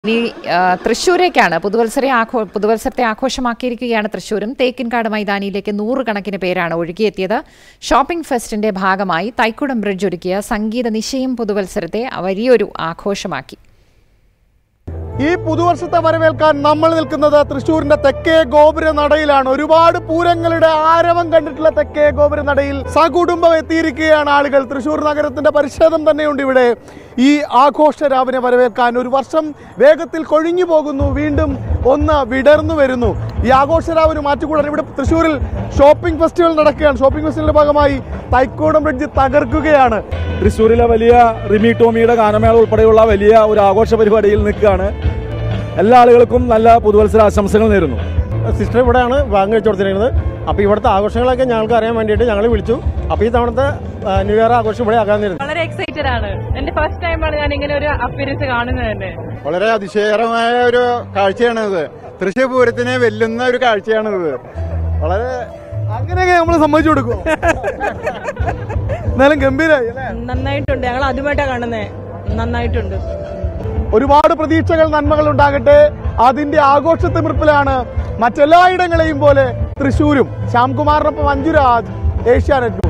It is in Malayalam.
ഇനി ആ, തൃശ്ശൂരേക്കാണ് പുതുവത്സര ആഘോ പുതുവത്സരത്തെ ആഘോഷമാക്കിയിരിക്കുകയാണ് തൃശ്ശൂരും തേക്കിൻകാട് മൈതാനിയിലേക്ക് നൂറുകണക്കിന് പേരാണ് ഒഴുകിയെത്തിയത് ഷോപ്പിംഗ് ഫെസ്റ്റിന്റെ ഭാഗമായി തൈക്കുടം ബ്രിഡ്ജ് ഒരുക്കിയ സംഗീത നിശയും പുതുവത്സരത്തെ വലിയൊരു ആഘോഷമാക്കി ഈ പുതുവർഷത്തെ വരവേൽക്കാൻ നമ്മൾ നിൽക്കുന്നത് തൃശ്ശൂരിന്റെ തെക്കേ ഗോപുര നടയിലാണ് ഒരുപാട് പൂരങ്ങളുടെ ആരവം കണ്ടിട്ടുള്ള തെക്കേ ഗോപുര നടയിൽ സകുടുംബം എത്തിയിരിക്കുകയാണ് ആളുകൾ തൃശ്ശൂർ നഗരത്തിന്റെ പരിഷേധം തന്നെയുണ്ട് ഇവിടെ ഈ ആഘോഷ രാവിനെ വരവേൽക്കാൻ ഒരു വർഷം വേഗത്തിൽ കൊഴിഞ്ഞു പോകുന്നു വീണ്ടും ഒന്ന് വിടർന്നു വരുന്നു ഈ ആഘോഷ രാവിന് മാറ്റിക്കൂടാൻ ഇവിടെ തൃശ്ശൂരിൽ ഷോപ്പിംഗ് ഫെസ്റ്റിവൽ നടക്കുകയാണ് ഷോപ്പിംഗ് ഫെസ്റ്റിവലിന്റെ ഭാഗമായി തൈക്കോടം ബ്രിഡ്ജ് തകർക്കുകയാണ് തൃശ്ശൂരിലെ വലിയ റിമി ടോമിയുടെ ഗാനമേള ഉൾപ്പെടെയുള്ള വലിയ ഒരു ആഘോഷ പരിപാടിയിൽ നിൽക്കുകയാണ് എല്ലാ ആളുകൾക്കും നല്ല പുതുവത്സര ആശംസകൾ നേരുന്നു സിസ്റ്റർ ഇവിടെയാണ് ഭാഗം കഴിച്ചു കൊടുത്തിരിക്കുന്നത് അപ്പോൾ ഇവിടുത്തെ ആഘോഷങ്ങളൊക്കെ ഞങ്ങൾക്ക് അറിയാൻ വേണ്ടിയിട്ട് ഞങ്ങൾ വിളിച്ചു അപ്പോൾ ഈ തവണത്തെ ആ, ന്യൂ ഇയർ ആഘോഷം ഇവിടെ ആകാന്നിരുന്നു വളരെ എക്സൈറ്റഡ് ആണ് എന്റെ ഫസ്റ്റ് ടൈമാണ് ഞാൻ ഇങ്ങനെ ഒരു അപ്പിയറൻസ് കാണുന്നത് തന്നെ വളരെ അതിശയകരമായ ഒരു കാഴ്ചയാണിത് തൃശ്ശൂർ പൂരത്തിനെ വെല്ലുന്ന ഒരു കാഴ്ചയാണിത് വളരെ അങ്ങനെയൊക്കെ നമ്മൾ സമ്മതിച്ചു കൊടുക്കും എന്നാലും ഗംഭീരായി അല്ലേ നന്നായിട്ടുണ്ട് ഞങ്ങൾ ആദ്യമായിട്ടാണ് കാണുന്നത് നന്നായിട്ടുണ്ട് ഒരുപാട് പ്രതീക്ഷകൾ നന്മകൾ ഉണ്ടാകട്ടെ അതിന്റെ ആഘോഷത്തിമിർപ്പിലാണ് മറ്റെല്ലായിടങ്ങളെയും പോലെ തൃശ്ശൂരും ശ്യാംകുമാറിനൊപ്പം മഞ്ജുരാജ് ഏഷ്യാനെറ്റ്